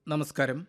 നമസ്കാരം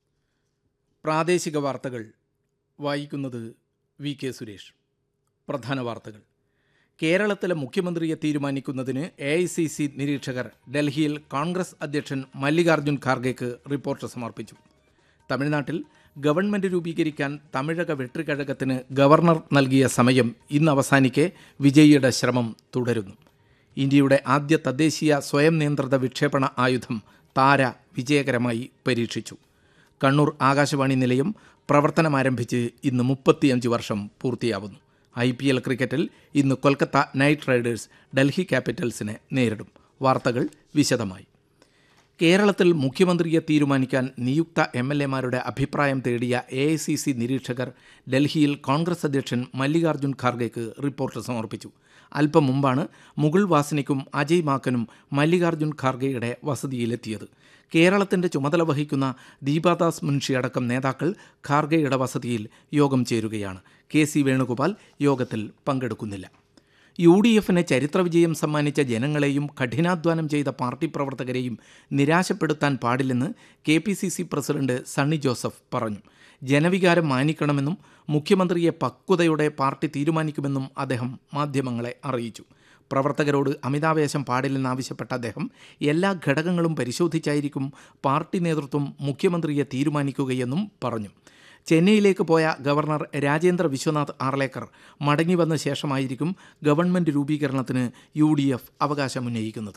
പ്രാദേശിക വാർത്തകൾ വായിക്കുന്നത് വി കെ സുരേഷ് പ്രധാന വാർത്തകൾ കേരളത്തിലെ മുഖ്യമന്ത്രിയെ തീരുമാനിക്കുന്നതിന് എ ഐ സി സി നിരീക്ഷകർ ഡൽഹിയിൽ കോൺഗ്രസ് അധ്യക്ഷൻ മല്ലികാർജ്ജുൻ ഖാർഗെക്ക് റിപ്പോർട്ട് സമർപ്പിച്ചു തമിഴ്നാട്ടിൽ ഗവൺമെൻറ് രൂപീകരിക്കാൻ തമിഴക വെട്രിക്കഴകത്തിന് ഗവർണർ നൽകിയ സമയം ഇന്ന് അവസാനിക്കെ വിജയിയുടെ ശ്രമം തുടരുന്നു ഇന്ത്യയുടെ ആദ്യ തദ്ദേശീയ സ്വയം നിയന്ത്രിത വിക്ഷേപണ ആയുധം താര വിജയകരമായി പരീക്ഷിച്ചു കണ്ണൂർ ആകാശവാണി നിലയം പ്രവർത്തനമാരംഭിച്ച് ഇന്ന് മുപ്പത്തിയഞ്ച് വർഷം പൂർത്തിയാവുന്നു ഐ പി എൽ ക്രിക്കറ്റിൽ ഇന്ന് കൊൽക്കത്ത നൈറ്റ് റൈഡേഴ്സ് ഡൽഹി ക്യാപിറ്റൽസിനെ നേരിടും വാർത്തകൾ വിശദമായി കേരളത്തിൽ മുഖ്യമന്ത്രിയെ തീരുമാനിക്കാൻ നിയുക്ത എം എൽ എമാരുടെ അഭിപ്രായം തേടിയ എ ഐ സി സി നിരീക്ഷകർ ഡൽഹിയിൽ കോൺഗ്രസ് അധ്യക്ഷൻ മല്ലികാർജ്ജുൻ ഖാർഗെക്ക് റിപ്പോർട്ട് സമർപ്പിച്ചു അല്പം മുമ്പാണ് മുകുൾ വാസനിക്കും അജയ് മാക്കനും മല്ലികാർജ്ജുൻ ഖാർഗെയുടെ വസതിയിലെത്തിയത് കേരളത്തിന്റെ ചുമതല വഹിക്കുന്ന ദീപാദാസ് മുൻഷി അടക്കം നേതാക്കൾ ഖാർഗെയുടെ വസതിയിൽ യോഗം ചേരുകയാണ് കെ സി വേണുഗോപാൽ യോഗത്തിൽ പങ്കെടുക്കുന്നില്ല യു ഡി എഫിന് ചരിത്രവിജയം സമ്മാനിച്ച ജനങ്ങളെയും കഠിനാധ്വാനം ചെയ്ത പാർട്ടി പ്രവർത്തകരെയും നിരാശപ്പെടുത്താൻ പാടില്ലെന്ന് K P C C president Sunny Joseph പറഞ്ഞു ജനവികാരം മാനിക്കണമെന്നും മുഖ്യമന്ത്രിയെ പക്വതയോടെ പാർട്ടി തീരുമാനിക്കുമെന്നും അദ്ദേഹം മാധ്യമങ്ങളെ അറിയിച്ചു പ്രവർത്തകരോട് അമിതാവേശം പാടില്ലെന്നാവശ്യപ്പെട്ട അദ്ദേഹം എല്ലാ ഘടകങ്ങളും പരിശോധിച്ചായിരിക്കും പാർട്ടി നേതൃത്വം മുഖ്യമന്ത്രിയെ തീരുമാനിക്കുകയെന്നും പറഞ്ഞു ചെന്നൈയിലേക്ക് പോയ ഗവർണർ രാജേന്ദ്ര വിശ്വനാഥ് ആർലേക്കർ മടങ്ങി വന്ന ശേഷമായിരിക്കും ഗവൺമെൻറ് രൂപീകരണത്തിന് യു ഡി എഫ് അവകാശമുന്നയിക്കുന്നത്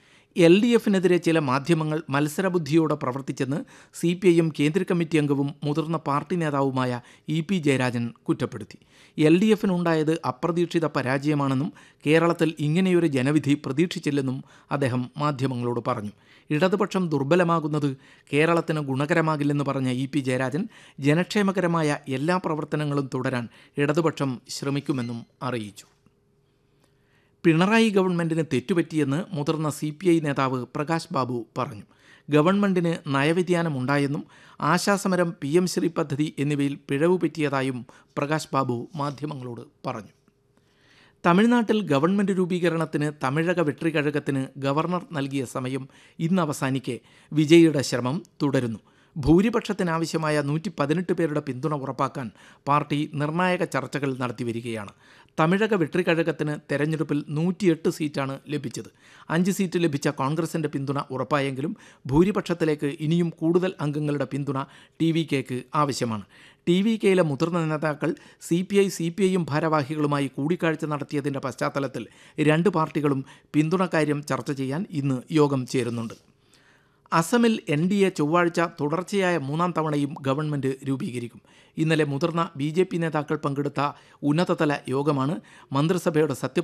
എൽ ഡി എഫിനെതിരെ ചില മാധ്യമങ്ങൾ മത്സരബുദ്ധിയോടെ പ്രവർത്തിച്ചെന്ന് സി പി ഐ എം കേന്ദ്ര കമ്മിറ്റി അംഗവും മുതിർന്ന പാർട്ടി നേതാവുമായ ഇ പി ജയരാജൻ കുറ്റപ്പെടുത്തി എൽ ഡി എഫിനുണ്ടായത് അപ്രതീക്ഷിത പരാജയമാണെന്നും കേരളത്തിൽ ഇങ്ങനെയൊരു ജനവിധി പ്രതീക്ഷിച്ചില്ലെന്നും അദ്ദേഹം മാധ്യമങ്ങളോട് പറഞ്ഞു ഇടതുപക്ഷം ദുർബലമാകുന്നത് കേരളത്തിന് ഗുണകരമാകില്ലെന്ന് പറഞ്ഞ ഇ പി ജയരാജൻ ജനക്ഷേമകരമായ എല്ലാ പ്രവർത്തനങ്ങളും തുടരാൻ ഇടതുപക്ഷം ശ്രമിക്കുമെന്നും അറിയിച്ചു പിണറായി ഗവൺമെന്റിന് തെറ്റുപറ്റിയെന്ന് മുതിർന്ന സി പി ഐ നേതാവ് പ്രകാശ് ബാബു പറഞ്ഞു ഗവൺമെന്റിന് നയവ്യതിയാനമുണ്ടായെന്നും ആശാസമരം പി എം ശ്രീ പദ്ധതി എന്നിവയിൽ പിഴവ് പറ്റിയതായും പ്രകാശ് ബാബു മാധ്യമങ്ങളോട് പറഞ്ഞു തമിഴ്നാട്ടിൽ ഗവൺമെൻറ് രൂപീകരണത്തിന് തമിഴക വെട്രിക്കഴകത്തിന് ഗവർണർ നൽകിയ സമയം ഇന്ന് അവസാനിക്കെ വിജയിയുടെ ശ്രമം തുടരുന്നു ഭൂരിപക്ഷത്തിനാവശ്യമായ നൂറ്റി പതിനെട്ട് പേരുടെ പിന്തുണ ഉറപ്പാക്കാൻ പാർട്ടി നിർണായക ചർച്ചകൾ നടത്തിവരികയാണ് തമിഴക വെട്രിക്കഴകത്തിന് തെരഞ്ഞെടുപ്പിൽ നൂറ്റിയെട്ട് സീറ്റാണ് ലഭിച്ചത് അഞ്ച് സീറ്റ് ലഭിച്ച കോൺഗ്രസിൻ്റെ പിന്തുണ ഉറപ്പായെങ്കിലും ഭൂരിപക്ഷത്തിലേക്ക് ഇനിയും കൂടുതൽ അംഗങ്ങളുടെ പിന്തുണ ടി വി കെക്ക് ആവശ്യമാണ് ടി വി കെയിലെ മുതിർന്ന നേതാക്കൾ C P I C P ഐയും ഭാരവാഹികളുമായി കൂടിക്കാഴ്ച നടത്തിയതിൻ്റെ പശ്ചാത്തലത്തിൽ രണ്ട് പാർട്ടികളും പിന്തുണക്കാര്യം ചർച്ച ചെയ്യാൻ ഇന്ന് യോഗം ചേരുന്നുണ്ട് അസമിൽ എൻ ഡി എ ചൊവ്വാഴ്ച തുടർച്ചയായ മൂന്നാം തവണയും ഗവൺമെൻറ് രൂപീകരിക്കും ഇന്നലെ മുതിർന്ന ബി ജെ പി നേതാക്കൾ പങ്കെടുത്ത ഉന്നതതല യോഗമാണ് മന്ത്രിസഭയുടെ സത്യപ്രതിജ്ഞ